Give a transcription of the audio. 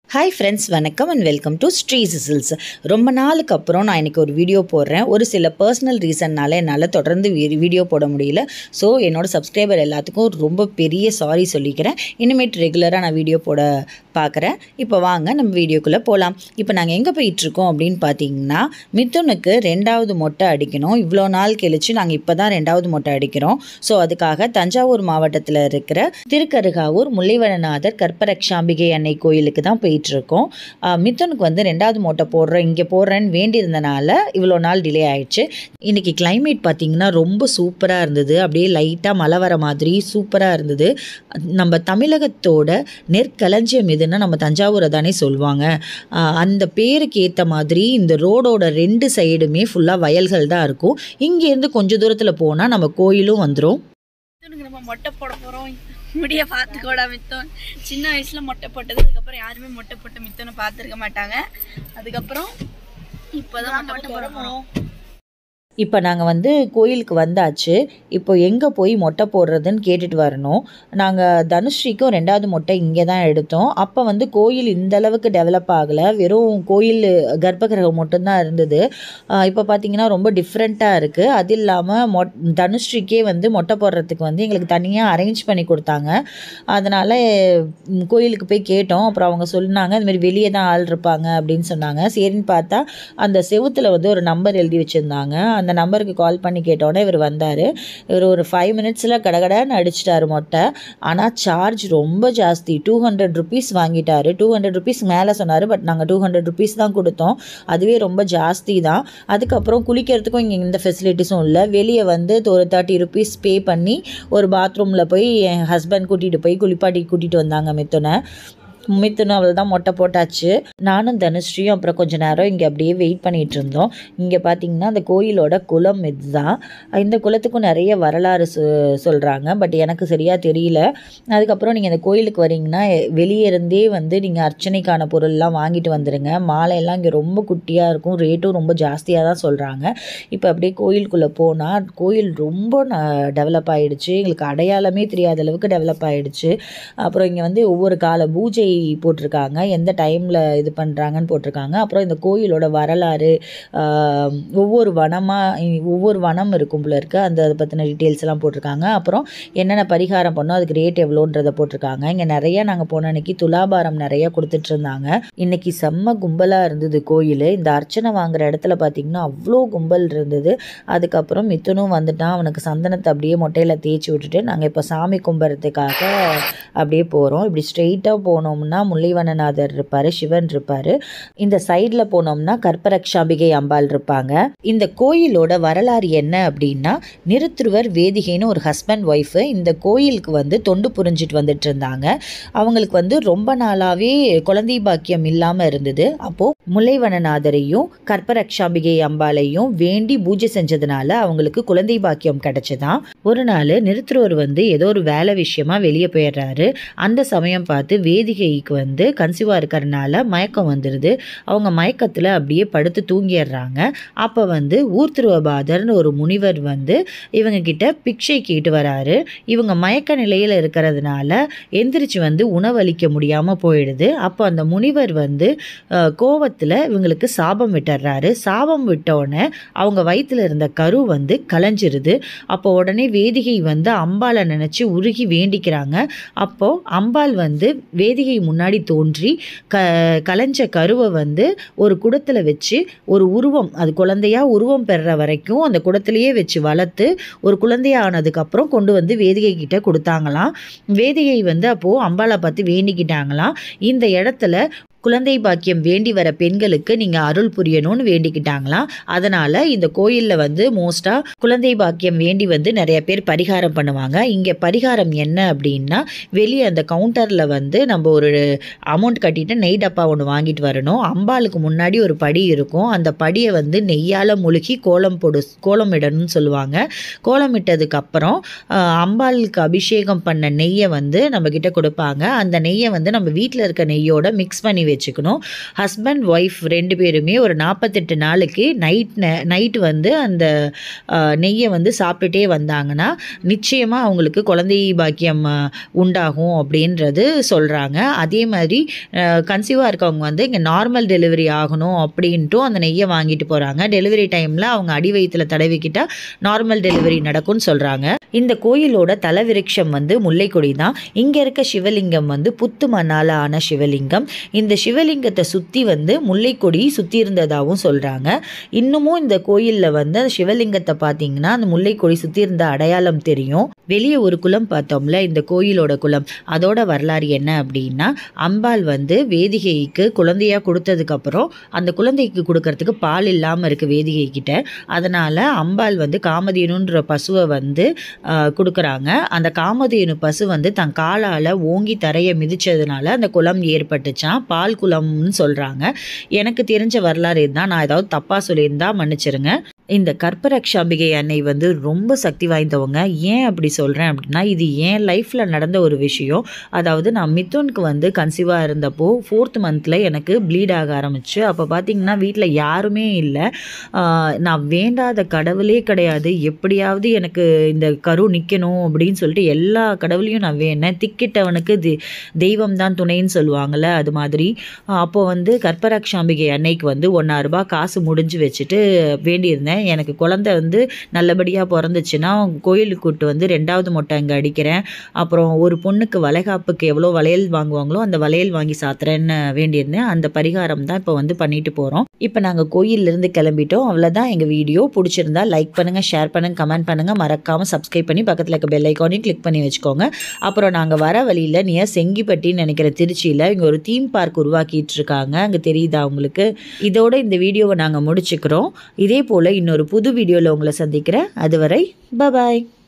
hi friends வணக்கம் and welcome to ஸ்ட்ரீ சிசில்ஸ் ரொம்ப நாளுக்கு அப்புறம் நான் இன்றைக்கி ஒரு வீடியோ போடுறேன் ஒரு சில பர்சனல் ரீசன்னால என்னால் தொடர்ந்து வீ- வீடியோ போட முடியல ஸோ என்னோட சப்ஸ்கிரைபர் எல்லாத்துக்கும் ரொம்ப பெரிய சாரி சொல்லிக்கிறேன் இனிமேட் ரெகுலராக நான் வீடியோ போட பார்க்குறேன் இப்போ வாங்க நம்ம வீடியோக்குள்ளே போகலாம் இப்போ நாங்கள் எங்கே போயிட்டுருக்கோம் அப்படின்னு பார்த்தீங்கன்னா மிதுனுக்கு ரெண்டாவது மொட்டை அடிக்கணும் இவ்வளோ நாள் கழிச்சு நாங்கள் இப்போ தான் ரெண்டாவது மொட்டை அடிக்கிறோம் ஸோ அதுக்காக தஞ்சாவூர் மாவட்டத்தில் இருக்கிற திருக்கருகாவூர் முல்லைவனநாதர் கற்பரக்ஷாம்பிகை அன்னை கோயிலுக்கு தான் போயிட்டுருக்கோம் மிதுனுக்கு வந்து ரெண்டாவது மொட்டை போடுறேன் இங்கே போடுறேன்னு வேண்டியிருந்தனால இவ்வளோ நாள் டிலே ஆயிடுச்சு இன்றைக்கி climate பார்த்தீங்கன்னா ரொம்ப சூப்பராக இருந்தது அப்படியே லைட்டாக மழை வர மாதிரி சூப்பராக இருந்தது நம்ம தமிழகத்தோட நெற்களஞ்சியம் எதுன்னா நம்ம தஞ்சாவூரை தானே சொல்லுவாங்க ஆஹ் அந்த பேருக்கு ஏற்ற மாதிரி இந்த ரோடோட ரெண்டு சைடுமே ஃபுல்லாக வயல்கள் தான் இருக்கும் இங்கேருந்து கொஞ்சம் தூரத்தில் போனால் நம்ம கோயிலும் வந்துடும் மித்தனுக்கு நம்ம மொட்டை போட போகிறோம் முடிய பார்த்துக்கோடா மித்தம் சின்ன வயசில் மொட்டை போட்டது அதுக்கப்புறம் யாருமே மொட்டை போட்ட மித்தனை பார்த்துருக்க மாட்டாங்க அதுக்கப்புறம் இப்போதான் மொட்டை போட போகிறோம் இப்போ நாங்கள் வந்து கோயிலுக்கு வந்தாச்சு இப்போ எங்கே போய் மொட்டை போடுறதுன்னு கேட்டுட்டு வரணும் நாங்கள் தனுஸ்ரீக்கும் ரெண்டாவது மொட்டை இங்கே தான் எடுத்தோம் அப்போ வந்து கோயில் இந்த அளவுக்கு டெவலப் ஆகலை வெறும் கோயில் கர்ப்பகிரகம் மட்டும்தான் இருந்தது ஆஹ் இப்போ பார்த்தீங்கன்னா ரொம்ப டிஃப்ரெண்ட்டாக இருக்குது அது இல்லாமல் மொட் தனுஸ்ரீக்கே வந்து மொட்டை போடுறதுக்கு வந்து எங்களுக்கு தனியாக அரேஞ்ச் பண்ணி கொடுத்தாங்க அதனால் கோயிலுக்கு போய் கேட்டோம் அப்புறம் அவங்க சொன்னாங்க இந்த மாதிரி வெளியே தான் ஆள் இருப்பாங்க அப்படின்னு சொன்னாங்க சரின்னு பார்த்தா அந்த செவுத்துல வந்து ஒரு நம்பர் எழுதி வச்சுருந்தாங்க அந்த நம்பருக்கு கால் பண்ணி கேட்டோன்னே இவர் வந்தார் இவர் ஒரு ஃபைவ் மினிட்ஸில் கடகடன்னு அடிச்சிட்டாரு மொட்டை ஆனால் சார்ஜ் ரொம்ப ஜாஸ்தி டூ ஹண்ட்ரட் ருபீஸ் வாங்கிட்டாரு டூ ஹண்ட்ரட் ருபீஸ் மேலே சொன்னார் பட் நாங்கள் டூ ஹண்ட்ரட் ருபீஸ் தான் கொடுத்தோம் அதுவே ரொம்ப ஜாஸ்தி தான் அதுக்கப்புறம் குளிக்கிறதுக்கும் இங்கே எந்த ஃபெசிலிட்டிஸும் இல்லை வெளியே வந்து ஒரு தேர்ட்டி ருபீஸ் பே பண்ணி ஒரு பாத்ரூமில் போய் என் ஹஸ்பண்ட் கூட்டிகிட்டு போய் குளிப்பாட்டி கூட்டிகிட்டு வந்தாங்க மித்துனை மித்துனும் அவள் தான் மொட்டை போட்டாச்சு நானும் தனுஸ்ரீயும் அப்புறம் கொஞ்ச நேரம் இங்கே அப்படியே வெயிட் பண்ணிட்டு இருந்தோம் இங்கே பார்த்தீங்கன்னா அந்த கோயிலோட குளம் இதுதான் இந்த குளத்துக்கும் நிறைய வரலாறு சொ சொல்கிறாங்க பட் எனக்கு சரியாக தெரியல அதுக்கப்புறம் நீங்கள் இந்த கோயிலுக்கு வரீங்கன்னா வெளியே இருந்தே வந்து நீங்கள் அர்ச்சனைக்கான பொருள்லாம் வாங்கிட்டு வந்துடுங்க மாலையெல்லாம் இங்கே ரொம்ப குட்டியாக இருக்கும் ரேட்டும் ரொம்ப ஜாஸ்தியாக தான் சொல்கிறாங்க இப்போ அப்படியே கோயிலுக்குள்ளே போனால் கோயில் ரொம்ப டெவலப் ஆயிடுச்சு எங்களுக்கு அடையாளமே தெரியாத அளவுக்கு டெவலப் ஆயிடுச்சு அப்புறம் இங்கே வந்து ஒவ்வொரு கால பூஜை போட்டிருக்காங்க எந்த டைமில் இது பண்ணுறாங்கன்னு போட்டிருக்காங்க அப்புறம் இந்த கோயிலோட வரலாறு ஆஹ், ஒவ்வொரு வனமாக ஒவ்வொரு வனம் இருக்கும் போல இருக்கு அந்த அதை பற்றின டீட்டெயில்ஸ் எல்லாம் போட்டிருக்காங்க அப்புறம் என்னென்ன பரிகாரம் பண்ணோம் அதுக்கு ரேட் எவ்வளோன்றதை போட்டிருக்காங்க இங்கே நிறைய நாங்கள் போன அன்னைக்கு துலாபாரம் நிறைய கொடுத்துட்டு இருந்தாங்க இன்னைக்கு செம்ம கும்பலாக இருந்தது கோயில் இந்த அர்ச்சனை வாங்குற இடத்துல பார்த்தீங்கன்னா அவ்வளோ கும்பல் இருந்தது அதுக்கப்புறம் மித்துனும் வந்துட்டான் அவனுக்கு சந்தனத்தை அப்படியே மொட்டையில் தேய்ச்சி விட்டுட்டு நாங்கள் இப்போ சாமி கும்பிட்றதுக்காக அப்படியே போகிறோம் இப்படி ஸ்ட்ரெயிட்டாக போனோம்னா முல்லைவனநாதர் இருப்பார் சிவன் இருப்பார் இந்த சைடில் போனோம்னா கற்பரக்ஷாம்பிகை அம்பாள் இருப்பாங்க இந்த கோயிலோட வரலாறு என்ன அப்படின்னா நிருத்துருவர் வேதிகைன்னு ஒரு ஹஸ்பண்ட் ஒய்ஃபு இந்த கோயிலுக்கு வந்து தொண்டு புரிஞ்சிட்டு வந்துட்டு இருந்தாங்க அவங்களுக்கு வந்து ரொம்ப நாளாகவே குழந்தை பாக்கியம் இல்லாமல் இருந்தது அப்போது முல்லைவனநாதரையும் கற்பரக்ஷாம்பிகை அம்பாளையும் வேண்டி பூஜை செஞ்சதுனால அவங்களுக்கு குழந்தை பாக்கியம் கிடைச்சதாம் ஒரு நாள் நிறுத்துறவர் வந்து ஏதோ ஒரு வேலை விஷயமா வெளியே போயிடுறாரு அந்த சமயம் பார்த்து வேதிகைக்கு வந்து கன்சீவாக இருக்கிறனால மயக்கம் வந்துடுது அவங்க மயக்கத்தில் அப்படியே படுத்து தூங்கிடுறாங்க அப்போ வந்து ஊர்திருவபாதர்னு ஒரு முனிவர் வந்து இவங்க கிட்ட பிக்ஷை கேட்டு வராரு இவங்க மயக்க நிலையில் இருக்கிறதுனால எந்திரிச்சு வந்து உணவளிக்க முடியாமல் போயிடுது அப்போ அந்த முனிவர் வந்து கோவத்தில் இவங்களுக்கு சாபம் விட்டுறாரு சாபம் விட்டோடனே அவங்க வயித்துல இருந்த கரு வந்து கலைஞ்சிருது அப்போ உடனே வேதிகை வந்து அம்பாளை நினச்சி உருகி வேண்டிக்கிறாங்க அப்போ அம்பாள் வந்து வேதிகை முன்னாடி தோன்றி க கலைஞ்ச கருவை வந்து ஒரு குடத்தில் வச்சு ஒரு உருவம் அது குழந்தையா உருவம் பெறுற வரைக்கும் அந்த குடத்திலேயே வச்சு வளர்த்து ஒரு குழந்தையா ஆனதுக்கப்புறம் கொண்டு வந்து வேதிகை கிட்ட கொடுத்தாங்களாம் வேதிகை வந்து அப்போது அம்பாளை பார்த்து வேண்டிக்கிட்டாங்களாம் இந்த இடத்துல குழந்தை பாக்கியம் வேண்டி வர பெண்களுக்கு நீங்கள் அருள் புரியணும்னு வேண்டிக்கிட்டாங்களாம் அதனால் இந்த கோயிலில் வந்து மோஸ்ட்டாக குழந்தை பாக்கியம் வேண்டி வந்து நிறைய பேர் பரிகாரம் பண்ணுவாங்க இங்கே பரிகாரம் என்ன அப்படின்னா வெளியே அந்த கவுண்டரில் வந்து நம்ம ஒரு அமௌண்ட் கட்டிட்டு நெய் டப்பா ஒன்று வாங்கிட்டு வரணும் அம்பாளுக்கு முன்னாடி ஒரு படி இருக்கும் அந்த படியை வந்து நெய்யால் முழுகி கோலம் போடு கோலம் இடணும்னு சொல்லுவாங்க கோலம் இட்டதுக்கு அப்புறம் ஆஹ், அம்பாளுக்கு அபிஷேகம் பண்ண நெய்யை வந்து நம்ம கிட்ட கொடுப்பாங்க அந்த நெய்யை வந்து நம்ம வீட்டில் இருக்க நெய்யோட மிக்ஸ் பண்ணி வச்சுக்கணும் ஹஸ்பண்ட் ஒய்ஃப் ரெண்டு பேருமே ஒரு நாற்பத்தெட்டு நாளுக்கு நைட் நைட் வந்து அந்த ஆஹ், நெய்யை வந்து சாப்பிட்டுட்டே வந்தாங்கன்னா நிச்சயமாக அவங்களுக்கு குழந்தை பாக்கியம் ஆஹ், உண்டாகும் அப்படின்றது சொல்கிறாங்க அதே மாதிரி கன்சீவாக இருக்கவங்க வந்து இங்கே நார்மல் டெலிவரி ஆகணும் அப்படின்ட்டும் அந்த நெய்யை வாங்கிட்டு போகிறாங்க டெலிவரி டைமில் அவங்க அடி வயிற்றில் தடவிக்கிட்டா நார்மல் டெலிவரி நடக்கும்னு சொல்கிறாங்க இந்த கோயிலோட தலவிருட்சம் வந்து முல்லைக்கொடி தான் இங்கே இருக்க சிவலிங்கம் வந்து புத்து மண்ணால் ஆன சிவலிங்கம் இந்த சிவலிங்கத்தை சுற்றி வந்து முல்லைக்கொடி சுற்றி இருந்ததாகவும் சொல்கிறாங்க இன்னமும் இந்த கோயிலில் வந்து அந்த சிவலிங்கத்தை பார்த்தீங்கன்னா அந்த முல்லைக்கொடி சுற்றி இருந்த அடையாளம் தெரியும் வெளியே ஒரு குளம் பார்த்தோம்ல இந்த கோயிலோட குளம் அதோட வரலாறு என்ன அப்படின்னா அம்பாள் வந்து வேதிகைக்கு குழந்தையா கொடுத்ததுக்கப்புறம் அந்த குழந்தைக்கு கொடுக்கறதுக்கு பால் இல்லாமல் இருக்குது வேதிகை கிட்ட அதனால் அம்பாள் வந்து காமதேனுன்ற பசுவை வந்து ஆஹ், கொடுக்குறாங்க அந்த காமதேனு பசு வந்து தன் காலால் ஓங்கி தரையை மிதிச்சதுனால அந்த குளம் ஏற்பட்டுச்சான் பால் குளம்னு சொல்கிறாங்க எனக்கு தெரிஞ்ச வரலாறு இதுதான் நான் ஏதாவது தப்பாக சொல்லியிருந்தா மன்னிச்சிருங்க இந்த கற்பரக்ஷாம்பிகை அன்னை வந்து ரொம்ப சக்தி வாய்ந்தவங்க ஏன் அப்படி சொல்கிறேன் அப்படின்னா இது என் லைஃப்பில் நடந்த ஒரு விஷயம் அதாவது நான் மிதுனுக்கு வந்து கன்சீவாக இருந்தப்போ ஃபோர்த் மந்தில் எனக்கு ப்ளீட் ஆக ஆரம்பிச்சு அப்போ பார்த்தீங்கன்னா வீட்டில் யாருமே இல்லை ஆஹ் நான் வேண்டாத கடவுளே கிடையாது எப்படியாவது எனக்கு இந்த கரு நிற்கணும் அப்படின்னு சொல்லிட்டு எல்லா கடவுளையும் நான் வேணேன் திக்கிட்டவனுக்கு தி தெய்வம் தான் துணைன்னு சொல்லுவாங்கள்ல அது மாதிரி அப்போ வந்து கற்பரக்ஷாம்பிகை அன்னைக்கு வந்து ஒன்றா ரூபாய் காசு முடிஞ்சு வச்சுட்டு வேண்டியிருந்தேன் எனக்கு குழந்தை வந்து நல்லபடியாக பிறந்துச்சுன்னா கோயிலுக்கு கூட்டு வந்து ரெண்டாவது மொட்டை அங்கே அடிக்கிறேன் அப்புறம் ஒரு பொண்ணுக்கு வளைகாப்புக்கு எவ்வளோ வளையல் வாங்குவாங்களோ அந்த வளையல் வாங்கி சாத்துறேன்னு வேண்டியிருந்தேன் அந்த பரிகாரம் தான் இப்போ வந்து பண்ணிட்டு போகிறோம் இப்போ நாங்கள் கோயிலிருந்து கிளம்பிட்டோம் அவ்வளோதான் எங்கள் வீடியோ பிடிச்சிருந்தா லைக் பண்ணுங்கள் ஷேர் பண்ணுங்கள் கமெண்ட் பண்ணுங்கள் மறக்காமல் சப்ஸ்கிரைப் பண்ணி பக்கத்தில் இருக்க பெல் ஐக்கானையும் கிளிக் பண்ணி வச்சுக்கோங்க அப்புறம் நாங்கள் வர வழியில் நியர் செங்கிப்பட்டின்னு நினைக்கிற திருச்சியில் இங்கே ஒரு தீம் பார்க் உருவாக்கிட்டு இருக்காங்க அங்கே தெரியுதா உங்களுக்கு இதோட இந்த வீடியோவை நாங்கள் முடிச்சுக்கிறோம் இதே போல் இன்னொரு புது வீடியோவில் உங்களை சந்திக்கிறேன் அதுவரை பபாய்